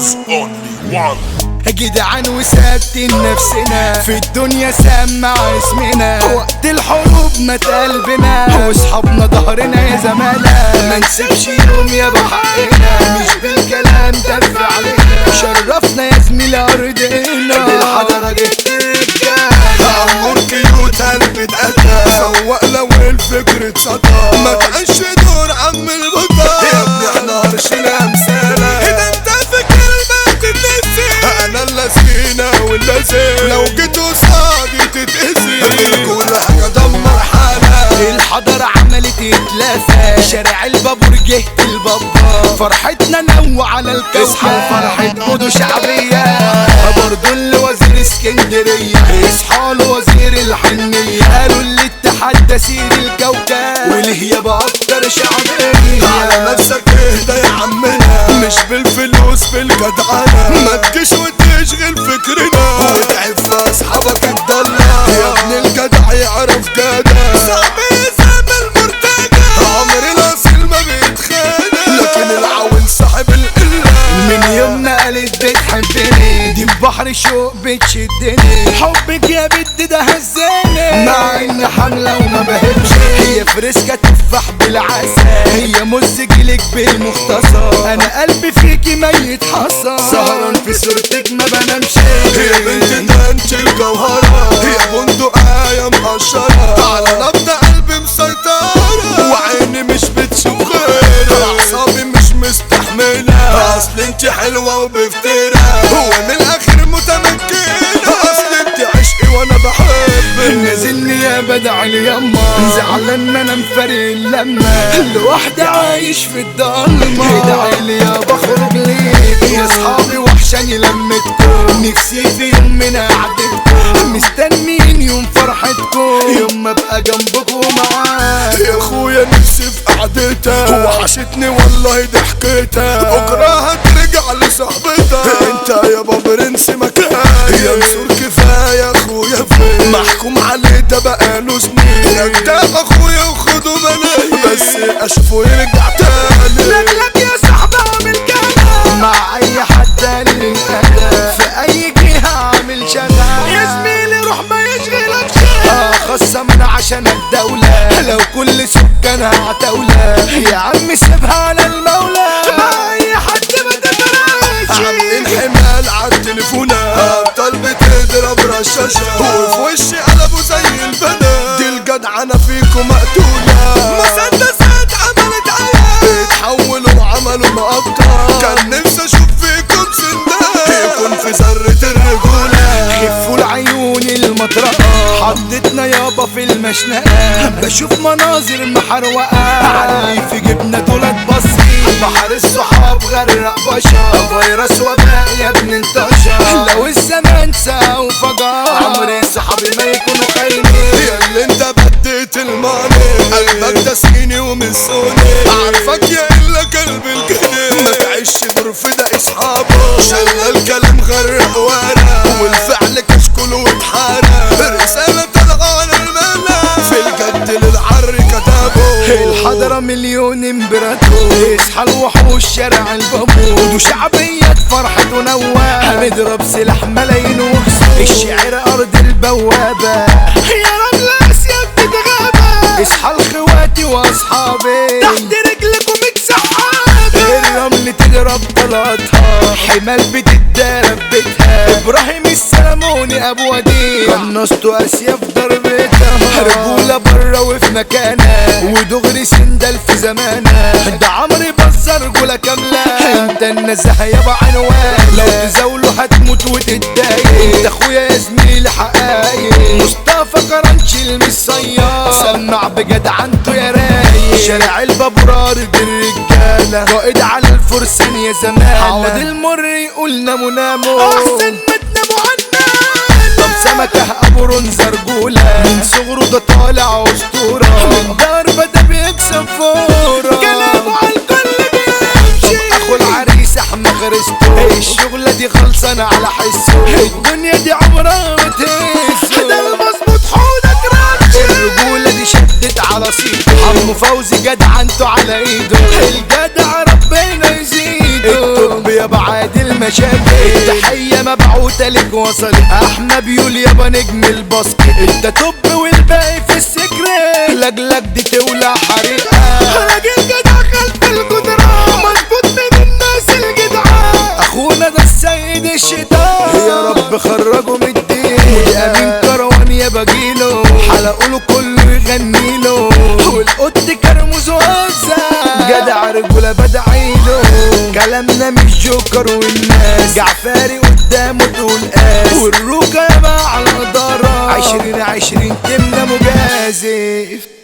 is only one جدعان وثابتين نفسنا في الدنيا سمع اسمنا وقت الحروب مات قلبنا واصحابنا ظهرنا يا زمالا ما نسيبش يوم يا بحقنا مش بالكلام دف علينا شرفنا يا زميلي ارضنا بالحضرة جبت رجالة أمور كيوت قلبي اتقتل سواق لو الفكر اتسطر ما تعيش دور عم البطل يا ابني احنا هرشنا امثالة اذا انت فاكر ما تتنسي انا اللسكينة واللازم لو جيت قصادي تتأذي كل حاجة دمر حالة الحضرة عملت اتلافة شارع البابور جه البابا فرحتنا نوع على الكوكب اصحى فرحة مودو شعبية برضو اللي وزير اسكندرية اصحى له وزير الحنية قالوا الاتحاد ده سير الكوكب والهي بأكتر شعبية على نفسك اهدى يا عمنا مش بالفلوس بالجدعنة ما تجيش وتشغل فكرنا وتعب في اصحابك الضلة يا ابن الجدع يعرف جدع صعب يسام المرتجع عمر الاصيل ما بيتخانق لكن العون صاحب القلة من يومنا قالت بتحبني دي بحر شوق بتشدني حبك يا بنت ده هزاني مع ان حملة وما بهبش هي فريسكا تفاح بالعسل هي مز جيلك بالمختصر انا قلبي فيكي ميت حصى سهران في صورتك ما بنامش هي بنت ده انت الجوهرة هي بندقية مقشرة على نبض قلبي مسيطرة وعيني مش بتشوف غيرها اعصابي مش مستحملة اصل انت حلوة وبفترة هو من الاخر متمكنة اصل انت عشقي وانا بحبك نزلني يا بدع اليما زعلان ما انا مفارق اللمة لوحدي عايش في الضلمة ادعي لي يا بخرج ليك يا اصحابي وحشاني لمتكم نفسي في يوم من قعدتكم مستنيين يوم فرحتكم يوم ما ابقى جنبكم معاك يا اخويا نفسي في قعدتها وحشتني والله ضحكتها بكره هترجع لصاحبتها انت يا برنس مكان يا نسور كفايه يا اخويا فين محكوم عليه ده بقاله سنين ده اخويا وخدوا بالي بس اشوفه يرجع تاني لك يا صاحبي اعمل كده مع اي حد اللي انقدر في اي جهه اعمل شغال يا زميلي روح ما يشغلك شغل خصم انا عشانك دولة لو كل سكانها عتاولة يا عم سيبها على المولى مع اي حد ما تفرقش عاملين حمال عالتليفونات ابطال بتضرب رشاشة وفي وشي قلبوا زي البنات دي الجدعنة فيكم مقتولة مسدسات عملت عيال اتحولوا وعملوا مقطع كان نفسي اشوف فيكم سندات يكون في ذرة الرجولة خفوا العيون المطرقة حطتنا يابا في المشنقة بشوف مناظر محروقة علي في جبنا دولت بصي بحر الصحاب غرق بشر فيروس وباء يا ابن انتشر لو الزمان ساء وفجر عمري صحابي ما يكونوا خاينين يا اللي انت بديت الماني قلبك ده صيني ومسوني عارفك يا الا قلب الجنين ما تعيش برفضة اصحابه شغل الكلام غرق ورق والفعل كشكول واتحرق رسالة طالعة على الملا في الجد للعر كتبه الحضرة مليون امبراطور اصحى الوحوش شارع البابور وشعبية فرحة ونواه هنضرب سلاح ملايين وخسور الشعر ارض البوابة يا رمل اسيا بتتغابى اصحى الخواتي واصحابي تحت رجلكم متسحابة الرمل تضرب طلاتها حمال بتتدرب بيتها ابراهيم السلموني ابو وديع قنصته اسيا في ضربتها رجولة بره وفي مكانها ودغري سندل في زمانها ده عمري بزر رجولة كاملة انت النزاهة يابا عنوان لو تزاوله هتموت وتتضايق انت اخويا يا زميلي حقايق مصطفى كرنشي المصياد سمع بجدعنته يا رايق شارع البابور ارض الرجالة قائد على الفرسان يا زمان عوض المر يقول ناموا ناموا احسن ما تناموا عنا طب سمكة ابو رنزة رجولة من صغره ده طالع اسطورة من ضربة ده بيكسب فورة كلامه على الكل بيمشي طب اخو العريس احمد غريزته الشغلة دي خلصانة على حسه الدنيا دي عمرها ما تهزه ده المظبوط حودك رانشي الرجولة دي شدت على صيته عمو فوزي جدع انتو على ايده الجدع ربنا يزيده الطب يا بعاد المشاكل التحية مبعوثة لك وصلت احنا بيقول يابا نجم الباسكت انت توب والباقي في السكرت لجلك دي تولع حريقة راجل جدع خلف الجدران مظبوط من الناس الجدعان اخونا ده السيد الشيطان يا رب خرجه من الدين ودي امين كروان يا بجيله حلقوا له كله يغني له والقط كرمز وهزة جدع رجولة بدعيله كلامنا مش جوكر والناس جعفاري قدامه تقول قاس والروكة يا على الإدارة عشرين عشرين تمنى مجازف